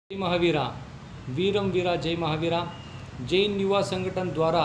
जय महावीरा वीरम वीरा जय महावीरा जैन युवा संगठन द्वारा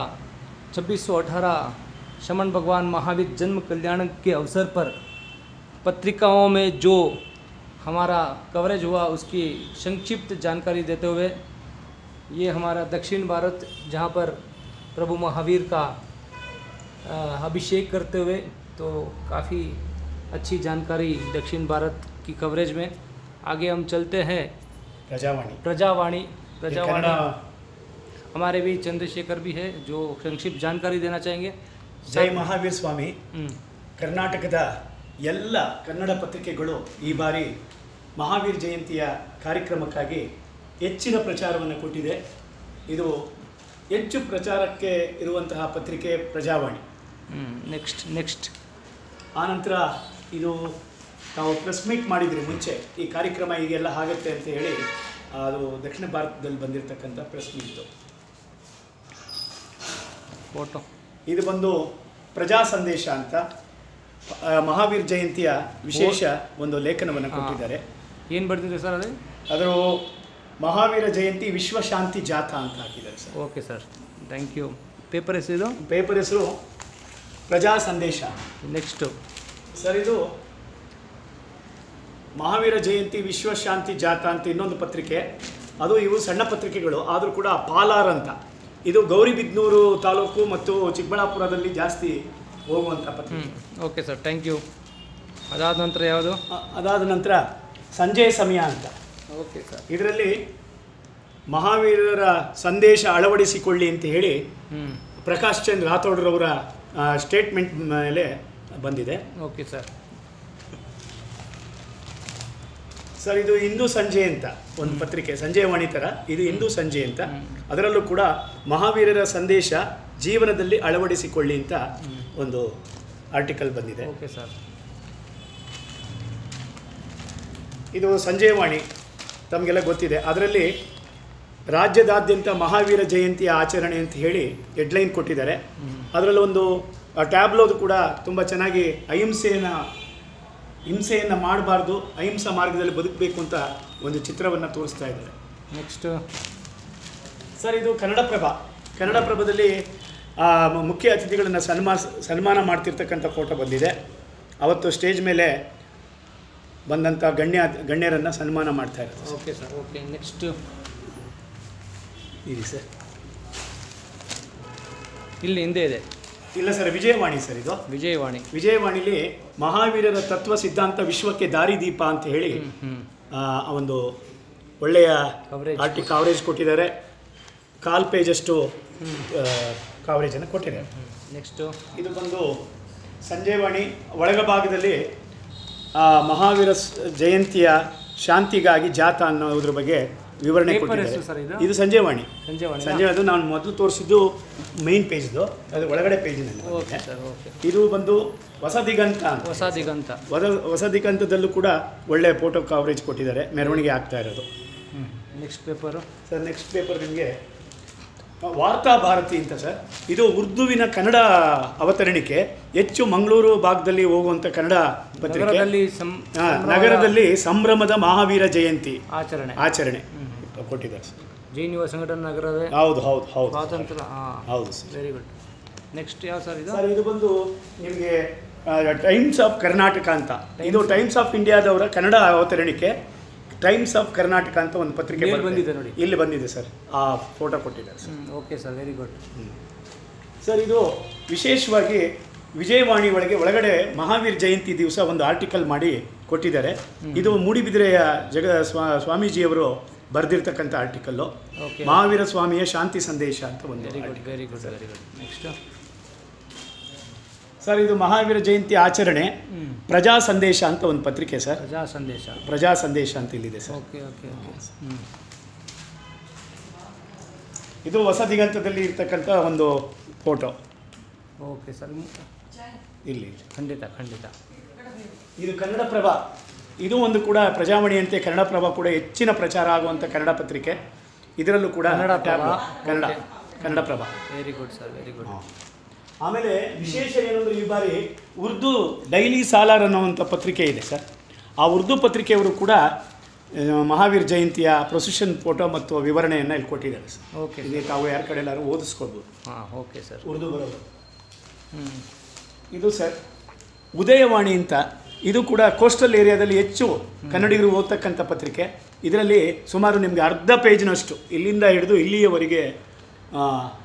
2618 शमन भगवान महावीर जन्म कल्याण के अवसर पर पत्रिकाओं में जो हमारा कवरेज हुआ उसकी संक्षिप्त जानकारी देते हुए ये हमारा दक्षिण भारत जहाँ पर प्रभु महावीर का अ, अभिषेक करते हुए तो काफ़ी अच्छी जानकारी दक्षिण भारत की कवरेज में आगे हम चलते हैं ಪ್ರಜಾವಾಣಿ प्रजावाणी ये प्रजावाणी कन्नಡ हमारे भी चंद्रशेखर भी है जो संक्षिप्त जानकारी देना चाहेंगे ಜೈ ಮಹಾವೀರ್ ಸ್ವಾಮಿ हम्म, ಕರ್ನಾಟಕದ ಎಲ್ಲ ಕನ್ನಡ ಪತ್ರಿಕೆಗಳು ಈ ಬಾರಿ ಮಹಾವೀರ್ ಜಯಂತಿಯ ಕಾರ್ಯಕ್ರಮಕ್ಕಾಗಿ ಹೆಚ್ಚಿನ ಪ್ರಚಾರವನ್ನು ಕೊಟ್ಟಿದೆ ಇದು ಹೆಚ್ಚು ಪ್ರಚಾರಕ್ಕೆ ಇರುವಂತಹ ಪತ್ರಿಕೆ ಪ್ರಜಾವಾಣಿ हम्म, नेक्स्ट नेक्स्ट ಆನಂತರ ಇದು ನಾವು ಪ್ರೆಸ್ ಮೀಟ್ ಮಾಡಿದ್ರಿ ಮುಂಚೆ ಈ ಕಾರ್ಯಕ್ರಮ ಹೀಗೆಲ್ಲ ಆಗುತ್ತೆ ಅಂತ ಹೇಳಿ ಅದು ದಕ್ಷಿಣ ಭಾರತದಲ್ಲಿ ಬಂದಿರತಕ್ಕಂಥ ಪ್ರೆಸ್ ಮೀಟು फोटो ಇದು ಬಂದು ಪ್ರಜಾ ಸಂದೇಶ ಅಂತ ಆ, ಮಹಾವೀರ್ ಜಯಂತಿಯ ವಿಶೇಷ ಒಂದು ಲೇಖನವನ್ನು ಹಾ. ಕೊಟ್ಟಿದ್ದಾರೆ ಏನು ಬರ್ತಿದೆ ಸರ್ ಅದೇ ಅದರ ಮಹಾವೀರ ಜಯಂತಿ ವಿಶ್ವ ಶಾಂತಿ ಜಾಥಾ ಅಂತ ಹಾಕಿದ್ದಾರೆ sir okay sir thank you paper ಹೆಸರು ಪೇಪರ್ ಹೆಸರು ಪ್ರಜಾ ಸಂದೇಶ ನೆಕ್ಸ್ಟು ಸರ್ ಇದು ಮಹಾವೀರ ಜಯಂತಿ ವಿಶ್ವ ಶಾಂತಿ ಜಾಥಾ ಅಂತ ಇನ್ನೊಂದು ಪತ್ರಿಕೆ ಅದು ಇವು ಸಣ್ಣ ಪತ್ರಿಕೆಗಳು ಆದರೂ ಕೂಡ ಪಾಲಾರ್ ಅಂತ ಇದು ಗೌರಿಬಿದ್ನೂರು ತಾಲೂಕು ಮತ್ತು ಚಿಕ್ಕಬಳ್ಳಾಪುರದಲ್ಲಿ ಜಾಸ್ತಿ ಹೋಗುವಂಥ ಪತ್ರಿಕೆ ಹ್ಞೂ ಓಕೆ ಸರ್ ಥ್ಯಾಂಕ್ ಯು ಅದಾದ ನಂತರ ಯಾವುದು ಅ- ಅದಾದ ನಂತರ ಸಂಜೆಯ ಸಮಯ ಅಂತ ಓಕೆ ಸರ್ ಇದರಲ್ಲಿ ಮಹಾವೀರರ ಸಂದೇಶ ಅಳವಡಿಸಿಕೊಳ್ಳಿ ಅಂತ ಹೇಳಿ ಹ್ಞೂ ಪ್ರಕಾಶ್ ಚಂದ್ರ ರಾಥೋಡ್ರವರ ಸ್ಟೇಟ್ಮೆಂಟ್ ಮೇಲೆ ಬಂದಿದೆ ಓಕೆ ಸರ್ ಸರ್ ಇದು ಹಿಂದೂ ಸಂಜೆ ಅಂತ ಒಂದು ಪತ್ರಿಕೆ ಸಂಜೆಯ ವಾಣಿ ಥರ ಇದು ಹಿಂದೂ ಸಂಜೆ ಅಂತ ಅದರಲ್ಲೂ ಕೂಡ ಮಹಾವೀರರ ಸಂದೇಶ ಜೀವನದಲ್ಲಿ ಅಳವಡಿಸಿಕೊಳ್ಳಿ ಅಂತ ಒಂದು ಆರ್ಟಿಕಲ್ ಬಂದಿದೆ ಓಕೆ ಸರ್ ಇದು ಸಂಜಯ ವಾಣಿ ತಮಗೆಲ್ಲ ಗೊತ್ತಿದೆ ಅದರಲ್ಲಿ ರಾಜ್ಯದಾದ್ಯಂತ ಮಹಾವೀರ ಜಯಂತಿಯ ಆಚರಣೆ ಅಂತ ಹೇಳಿ ಹೆಡ್ಲೈನ್ ಕೊಟ್ಟಿದ್ದಾರೆ ಅದರಲ್ಲಿ ಒಂದು ಟ್ಯಾಬ್ಲೋದು ಕೂಡ ತುಂಬ ಚೆನ್ನಾಗಿ ಅಹಿಂಸೆಯನ್ನು ಹಿಂಸೆಯನ್ನು ಮಾಡಬಾರ್ದು ಅಹಿಂಸಾ ಮಾರ್ಗದಲ್ಲಿ ಬದುಕಬೇಕು ಅಂತ ಒಂದು ಚಿತ್ರವನ್ನು ತೋರಿಸ್ತಾ ಇದ್ದಾರೆ ನೆಕ್ಸ್ಟು ಸರ್ ಇದು ಕನ್ನಡಪ್ರಭ ಕನ್ನಡಪ್ರಭದಲ್ಲಿ ಆ, ಮ- ಮುಖ್ಯ ಅತಿಥಿಗಳನ್ನು ಸನ್ಮಾನ ಸನ್ಮಾನ ಮಾಡ್ತಿರ್ತಕ್ಕಂಥ ಫೋಟೋ ಬಂದಿದೆ ಅವತ್ತು ಸ್ಟೇಜ್ ಮೇಲೆ ಬಂದಂಥ ಗಣ್ಯ ಗಣ್ಯರನ್ನು ಸನ್ಮಾನ ಮಾಡ್ತಾ ಇರೋದು ಓಕೆ ಸರ್ ಓಕೆ ನೆಕ್ಸ್ಟು ಇದೆ ಸರ್ ಇಲ್ಲಿ ಹಿಂದೆ ಇದೆ ಇಲ್ಲ ಸರ್ ವಿಜಯವಾಣಿ ಸರ್ ಇದು ವಿಜಯವಾಣಿ ವಿಜಯವಾಣಿಲಿ ಮಹಾವೀರರ ತತ್ವ ಸಿದ್ಧಾಂತ ವಿಶ್ವಕ್ಕೆ ದಾರಿದೀಪ ಅಂತ ಹೇಳಿ ಹ್ಞೂ ಆ, ಒಂದು ಒಳ್ಳೆಯ Coverage. ಆರ್ಟಿ ಕವರೇಜ್ ಕೊಟ್ಟಿದ್ದಾರೆ ಕಾಲ್ ಪೇಜಷ್ಟು ಕವರೇಜನ್ನು ಕೊಟ್ಟಿದ್ದಾರೆ ನೆಕ್ಸ್ಟು ಇದು ಬಂದು ಸಂಜಯವಾಣಿ ಒಳಗಭಾಗದಲ್ಲಿ ಆ, ಮಹಾವೀರ ಸ್- ಜಯಂತಿಯ ಶಾಂತಿಗಾಗಿ ಜಾಥಾ ಅನ್ನೋದ್ರ ಬಗ್ಗೆ ವಿವರಣೆ Paper ಕೊಟ್ಟಿದ್ದಾರೆ ಹೆಸರು ಸರ್ ಇದು? ಇದು ಸಂಜಯವಾಣಿ ಸಂಜಯವಾಣಿ ಸಂಜೆ ಅದು ನಾನು ಮೊದಲು ತೋರಿಸಿದ್ದು ಮೈನ್ ಪೇಜ್ದು ಅದು ಒಳಗಡೆ ಪೇಜಿನಲ್ಲಿ ಓಕೆ ಸರ್ ಓಕೆ ಇದು ಬಂದು ಹೊಸ ದಿಗಂತ ಅಂತ ಹೊಸ ದಿಗಂತ ಹೊಸ ಹೊಸ ದಿಗಂತದಲ್ಲೂ ಕೂಡ ಒಳ್ಳೆ ಫೋಟೋ ಕವರೇಜ್ ಕೊಟ್ಟಿದ್ದಾರೆ ಮೆರವಣಿಗೆ ಆಗ್ತಾ ಇರೋದು ಹ್ಞೂ next paper sir next paper ನಿಮಗೆ ವಾರ್ತಾ ಭಾರತಿ ಅಂತ ಸರ್ ಇದು ಉರ್ದುವಿನ ಕನ್ನಡ ಅವತರಣಿಕೆ ಹೆಚ್ಚು ಮಂಗಳೂರು ಭಾಗದಲ್ಲಿ ಹೋಗುವಂಥ ಕನ್ನಡ ಪತ್ರಿಕೆ ನಗರದಲ್ಲಿ ಸಂ ಹಾ, ನಗರದಲ್ಲಿ ಸಂಭ್ರಮದ ಮಹಾವೀರ ಜಯಂತಿ ಆಚರಣೆ ಆಚರಣೆ ಕೊಟ್ಟಿದ್ದಾರೆ ಸರ್ ಜೈನ್ ಯುವ ಸಂಘಟನಾ ನಗರವೇ ಹೌದು ಹೌದು ಹೌದು ಸ್ವಾತಂತ್ರ್ಯ ಹಾಂ ಹೌದು ಸರ್ ವೆರಿ ಗುಡ್ ನೆಕ್ಸ್ಟ್ ಯಾವ ಸರ್ ಇದು ಸರ್ ಇದು ಬಂದು ನಿಮಗೆ ಟೈಮ್ಸ್ ಆಫ್ ಕರ್ನಾಟಕ ಅಂತ ಇದು ಟೈಮ್ಸ್ ಆಫ್ ಇಂಡಿಯಾದವರ ಕನ್ನಡ ಅವತರಣಿಕೆ ಟೈಮ್ಸ್ ಆಫ್ ಕರ್ನಾಟಕ ಅಂತ ಒಂದು ಪತ್ರಿಕೆ ಇಲ್ಲಿ ಬರುತ್ತೆ. ಬಂದಿದೆ ನೋಡಿ. ಇಲ್ಲಿ ಬಂದಿದೆ ಸರ್ ಆ ಫೋಟೋ ಕೊಟ್ಟಿದ್ದಾರೆ ಸರ್ ಹ್ಞೂ okay sir very good sir ಇದು ವಿಶೇಷವಾಗಿ ವಿಜಯವಾಣಿ ಒಳಗೆ ಒಳಗಡೆ ಮಹಾವೀರ್ ಜಯಂತಿ ದಿವಸ ಒಂದು ಆರ್ಟಿಕಲ್ ಮಾಡಿ ಕೊಟ್ಟಿದ್ದಾರೆ ಇದು ಮೂಡಿಬಿದಿರೆಯ ಜಗ ಸ್ವಾ ಸ್ವಾಮೀಜಿಯವರು ಬರೆದಿರ್ತಕ್ಕಂಥ ಆರ್ಟಿಕಲ್ಲು ಓಕೆ ಮಹಾವೀರ ಸ್ವಾಮಿಯ ಶಾಂತಿ ಸಂದೇಶ ಅಂತ ಒಂದು very good article. Very good very good next sir ಇದು ಮಹಾವೀರ ಜಯಂತಿ ಆಚರಣೆ ಹ್ಞೂ ಪ್ರಜಾ ಸಂದೇಶ ಅಂತ ಒಂದು ಪತ್ರಿಕೆ ಸರ್ ಪ್ರಜಾ ಸಂದೇಶ ಪ್ರಜಾ ಸಂದೇಶ ಅಂತ ಇಲ್ಲಿದೆ ಸರ್ ಓಕೆ ಓಕೆ ಓಕೆ ಹ್ಞೂ ಇದು ಹೊಸ ದಿಗಂತದಲ್ಲಿ ಇರ್ತಕ್ಕಂಥ ಒಂದು ಫೋಟೋ ಓಕೆ ಸರ್ ಇಲ್ಲಿ ಖಂಡಿತ ಖಂಡಿತ ಇದು ಕನ್ನಡಪ್ರಭ ಇದು ಒಂದು ಕೂಡ ಪ್ರಜಾವಾಣಿಯಂತೆ ಕನ್ನಡಪ್ರಭ ಕೂಡ ಹೆಚ್ಚಿನ ಪ್ರಚಾರ ಆಗುವಂಥ ಕನ್ನಡ ಪತ್ರಿಕೆ ಇದರಲ್ಲೂ ಕೂಡ Kannadaprabha, tab Kannada okay. Kannadaprabha very good sir very good ಆಮೇಲೆ ವಿಶೇಷ ಏನಂದ್ರೆ ಈ ಬಾರಿ ಉರ್ದು ಡೈಲಿ ಸಾಲಾರ್ ಅನ್ನೋವಂಥ ಪತ್ರಿಕೆ ಇದೆ ಸರ್ ಆ ಉರ್ದು ಪತ್ರಿಕೆಯವರು ಕೂಡ ಆ, ಮಹಾವೀರ್ ಜಯಂತಿಯ ಪ್ರೊಸೆಷನ್ ಫೋಟೋ ಮತ್ತು ವಿವರಣೆಯನ್ನು ಇಲ್ಲಿ ಕೊಟ್ಟಿದ್ದಾರೆ ಸರ್ ಓಕೆ ಇಲ್ಲಿ ತಾವು ಯಾರ ಕಡೆ ಎಲ್ಲರೂ ಓದಿಸ್ಕೊಡ್ಬೋದು ಹಾಂ ಓಕೆ ಸರ್ ಉರ್ದು ಬರೋದು ಹ್ಞೂ ಇದು ಸರ್ ಉದಯವಾಣಿ ಅಂತ ಇದು ಕೂಡ ಕೋಸ್ಟಲ್ ಏರಿಯಾದಲ್ಲಿ ಹೆಚ್ಚು ಕನ್ನಡಿಗರು ಓದ್ತಕ್ಕಂಥ ಪತ್ರಿಕೆ ಇದರಲ್ಲಿ ಸುಮಾರು ನಿಮಗೆ ಅರ್ಧ ಪೇಜ್ನಷ್ಟು ಇಲ್ಲಿಂದ ಹಿಡಿದು ಇಲ್ಲಿಯವರೆಗೆ ಆ,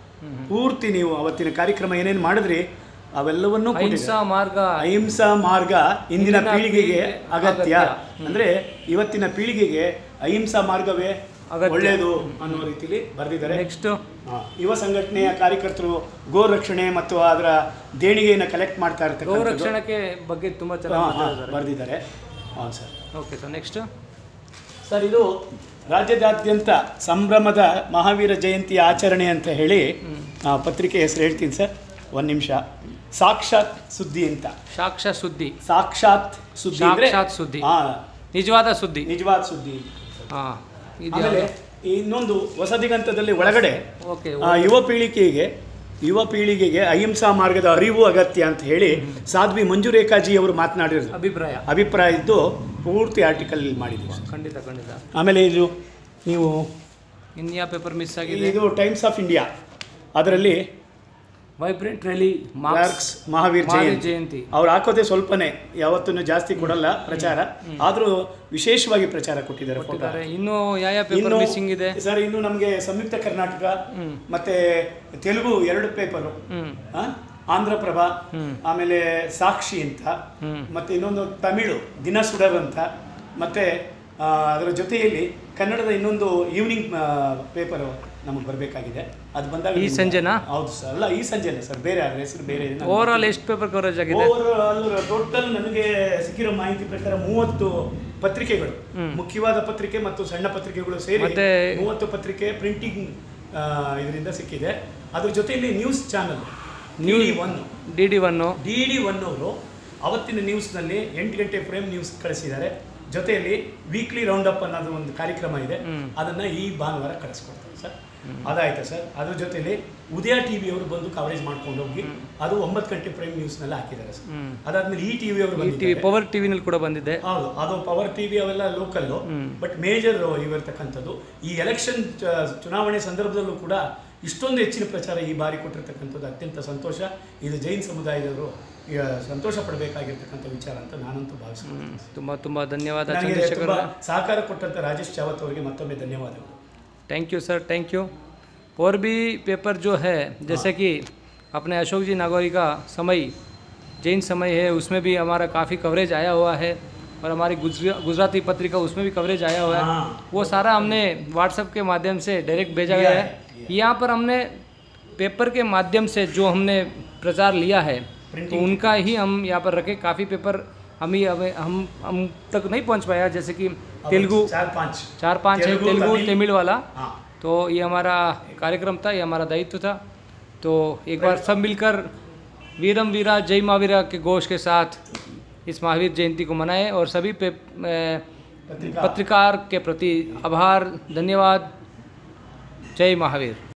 ಪೂರ್ತಿ ನೀವು ಅವತ್ತಿನ ಕಾರ್ಯಕ್ರಮ ಏನೇನು ಮಾಡಿದ್ರಿ ಅವೆಲ್ಲವನ್ನೂ ಕೊಟ್ಟಿದ್ದಾರೆ. ಅಹಿಂಸಾ ಮಾರ್ಗ ಅಹಿಂಸಾ ಮಾರ್ಗ ಇಂದಿನ ಇಂದಿನ ಪೀಳಿಗೆಗೆ ಪೀಳಿಗೆ ಅಗತ್ಯ ಅಗತ್ಯ. ಅಂದ್ರೆ ಇವತ್ತಿನ ಪೀಳಿಗೆಗೆ ಅಹಿಂಸಾ ಮಾರ್ಗವೇ ಅಗತ್ಯ. ಒಳ್ಳೆಯದು ಅನ್ನೋ ರೀತಿಲಿ ಬರೆದಿದ್ದಾರೆ ನೆಕ್ಸ್ಟು ಆ, ಯುವ ಸಂಘಟನೆಯ ಕಾರ್ಯಕರ್ತರು ಗೋ ರಕ್ಷಣೆ ಮತ್ತು ಅದರ ದೇಣಿಗೆಯನ್ನು ಕಲೆಕ್ಟ್ ಮಾಡ್ತಾ ಗೋ ಇರ್ತಕ್ಕಂಥದ್ದು ರಕ್ಷಣೆಗೆ ಬಗ್ಗೆ ತುಂಬ ಹಾ, ಚೆನ್ನಾಗಿ ಹಾ, ಮಾತಾಡಿದ್ದಾರೆ ಬರೆದಿದ್ದಾರೆ ಹಾಂ sir okay sir next sir ಇದು ರಾಜ್ಯದಾದ್ಯಂತ ಸಂಭ್ರಮದ ಮಹಾವೀರ ಜಯಂತಿ ಆಚರಣೆ ಅಂತ ಹೇಳಿ ಆ, ಪತ್ರಿಕೆ ಹೆಸರು ಹೇಳ್ತೀನಿ ಸರ್ ಒಂದು ನಿಮಿಷ ಸಾಕ್ಷಾತ್ ಸುದ್ದಿ ಅಂತ ಸಾಕ್ಷ ಸುದ್ದಿ ಸಾಕ್ಷಾತ್ ಸುದ್ದಿ ಅಂದ್ರೆ ಸಾಕ್ಷಾತ್ ಸುದ್ದಿ. ಹಾ ನಿಜವಾದ ಸುದ್ದಿ ನಿಜವಾದ ಸುದ್ದಿ ಹಾಂ ಇದು ಆಮೇಲೆ ಇನ್ನೊಂದು ಹೊಸ ದಿಗಂತದಲ್ಲಿ ಒಳಗಡೆ ಓಕೆ ಆ, ಯುವ ಪೀಳಿಗೆಗೆ ಯುವ ಪೀಳಿಗೆಗೆ ಅಹಿಂಸಾ ಮಾರ್ಗದ ಅರಿವು ಅಗತ್ಯ ಅಂತ ಹೇಳಿ ಸಾಧ್ವಿ ಮಂಜುರೇಖಾಜಿ ಅವರು ಮಾತನಾಡಿರೋದು ಅಭಿಪ್ರಾಯ ಅಭಿಪ್ರಾಯ ಇದ್ದು ಪೂರ್ತಿ ಆರ್ಟಿಕಲ್ ಮಾಡಿದ್ದೀವಿ ಸರ್. ಖಂಡಿತ ಖಂಡಿತ ಆಮೇಲೆ ಇದು ನೀವು ಇನ್ಯಾ ಪೇಪರ್ ಮಿಸ್ ಆಗಿದೆ ಇದು ಟೈಮ್ಸ್ ಆಫ್ ಇಂಡಿಯಾ ಅದರಲ್ಲಿ vibrant rally marks marks Mahavir Mahavir Jayanti Jayanti ಅವ್ರು ಹಾಕೋದೇ ಸ್ವಲ್ಪನೇ ಯಾವತ್ತೂ ಜಾಸ್ತಿ ಕೊಡಲ್ಲ ಪ್ರಚಾರ ಆದರೂ ವಿಶೇಷವಾಗಿ ಪ್ರಚಾರ ಕೊಟ್ಟಿದ್ದಾರೆ ಫೋಟೋ ಕೊಟ್ಟಿದ್ದಾರೆ ಇನ್ನು ಯಾವ ಯಾವ ಪೇಪರ್ ಇನ್ನು ಮಿಸ್ಸಿಂಗ್ ಇದೆ ಸರ್ ಇನ್ನು ನಮಗೆ ಸಂಯುಕ್ತ ಕರ್ನಾಟಕ ಮತ್ತೆ ತೆಲುಗು ಎರಡು ಪೇಪರು ಹ್ಮ್ ಆಂಧ್ರಪ್ರಭ ಹ್ಮ್. ಆಮೇಲೆ ಸಾಕ್ಷಿ ಅಂತ ಹ್ಮ್. ಮತ್ತೆ ಇನ್ನೊಂದು ತಮಿಳು ದಿನ ಸುಡರ್ ಅಂತ ಮತ್ತೆ ಆ, ಅದರ ಜೊತೆಯಲ್ಲಿ ಕನ್ನಡದ ಇನ್ನೊಂದು ಈವ್ನಿಂಗ್ ಪೇಪರು ನಮಗೆ ಬರಬೇಕಾಗಿದೆ ಅದು ಬಂದಾಗ ಈ ನಿಮ್ಗೆ- ಸಂಜೆನಾ? ಹೌದು ಸರ್ ಅಲ್ಲ ಈ ಸಂಜೆನೆ ಸರ್ ಬೇರೆ ಅದ್ರ ಹೆಸರು ಬೇರೆ ಇದೆ. ನಾನು- ಓವರ್ ಆಲ್ ಎಷ್ಟು ಪೇಪರ್ ಕವರೇಜ್ ಆಗಿದೆ ಓವರ್ ಟೋಟಲ್ ನನಗೆ ಸಿಕ್ಕಿರೋ ಮಾಹಿತಿ ಪ್ರಕಾರ ಮೂವತ್ತು ಪತ್ರಿಕೆಗಳು ಮುಖ್ಯವಾದ ಪತ್ರಿಕೆ ಮತ್ತು ಸಣ್ಣ ಪತ್ರಿಕೆಗಳು ಸೇರಿ ಮತ್ತೆ- ಮೂವತ್ತು ಪತ್ರಿಕೆ ಪ್ರಿಂಟಿಂಗ್ ಇದರಿಂದ ಸಿಕ್ಕಿದೆ ಅದ್ರ ಜೊತೆಯಲ್ಲಿ news channel news news one D D one D D one ಅವರು ಅವತ್ತಿನ ನ್ಯೂಸ್ನಲ್ಲಿ ಎಂಟು ಗಂಟೆ ಫ್ರೇಮ್ ನ್ಯೂಸ್ ಕಳಿಸಿದ್ದಾರೆ ಜೊತೆಯಲ್ಲಿ ವೀಕ್ಲಿ ರೌಂಡ್ ಅಪ್ ಅನ್ನೋದು ಒಂದು ಕಾರ್ಯಕ್ರಮ ಇದೆ ಅದನ್ನ ಈ ಭಾನುವಾರ ಕಳಿಸ್ಕೊಡ್ತಾರೆ ಸರ್ ಅದಾಯ್ತಾ ಸರ್ ಅದ್ರ ಜೊತೆಲಿ ಉದಯ ಟಿವಿ ಅವರು ಬಂದು ಕವರೇಜ್ ಮಾಡ್ಕೊಂಡು ಹೋಗಿ ಅದು ಒಂಬತ್ತು ಗಂಟೆ ಪ್ರೈಮ್ ನ್ಯೂಸ್ನಲ್ಲಿ ಹಾಕಿದ್ದಾರೆ ಸರ್ ಹ್ಮ್. ಅದಾದ್ಮೇಲೆ ಈ ಟಿವಿ ಅವರು ಈ ಟಿವಿ ಬಂದಿದ್ದಾರೆ ಪವರ್ ಟಿವಿನಲ್ಲಿ ಕೂಡ ಬಂದಿದೆ ಹೌದು ಅದು ಪವರ್ ಟಿವಿ ಅವೆಲ್ಲ ಲೋಕಲ್ಲು ಬಟ್ ಮೇಜರ್ ಇವಿರ್ತಕ್ಕಂಥದ್ದು ಈ ಎಲೆಕ್ಷನ್ ಚುನಾವಣೆ ಸಂದರ್ಭದಲ್ಲೂ ಕೂಡ ಇಷ್ಟೊಂದು ಹೆಚ್ಚಿನ ಪ್ರಚಾರ ಈ ಬಾರಿ ಕೊಟ್ಟಿರ್ತಕ್ಕಂಥದ್ದು ಅತ್ಯಂತ ಸಂತೋಷ ಇದು ಜೈನ್ ಸಮುದಾಯದವರು ಈಗ ಸಂತೋಷ ಪಡಬೇಕಾಗಿರ್ತಕ್ಕಂಥ ವಿಚಾರ ಅಂತ ನಾನಂತೂ ಭಾವಿಸ್ತೀನಿ ತುಂಬ ತುಂಬ ಧನ್ಯವಾದ ನನಗೆ ಚಂದ್ರಶೇಖರ್ ತುಂಬಾ ಸಹಕಾರ ಕೊಟ್ಟಂತ ರಾಜೇಶ್ ಚಾವತ್ ಅವರಿಗೆ ಮತ್ತೊಮ್ಮೆ ಧನ್ಯವಾದಗಳು thank you sir thank you और भी पेपर जो है जैसे कि अपने अशोक जी नागौरी का समय जैन समय है उसमें भी हमारा काफ़ी कवरेज आया हुआ है और हमारी गुजरा गुजराती पत्रिका उसमें भी कवरेज आया हुआ है हाँ। वो सारा हमने व्हाट्सएप के माध्यम से डायरेक्ट भेजा दिया गया है, है यहाँ पर हमने पेपर के माध्यम से जो हमने प्रचार लिया है तो Printing। उनका ही हम यहाँ पर रखे काफ़ी पेपर हम ही हमें हम हम तक नहीं पहुँच पाया जैसे कि अब तेलुगु चार पांच चार पांच है तेलुगु, तेलुगु तमिल। तमिल वाला हाँ तो ये हमारा कार्यक्रम था ये हमारा दायित्व था तो एक बार सब मिलकर वीरम वीरा जय महावीरा के घोष के साथ इस महावीर जयंती को मनाएं और सभी पे ए, पत्रिका पत्रकार के प्रति आभार धन्यवाद जय महावीर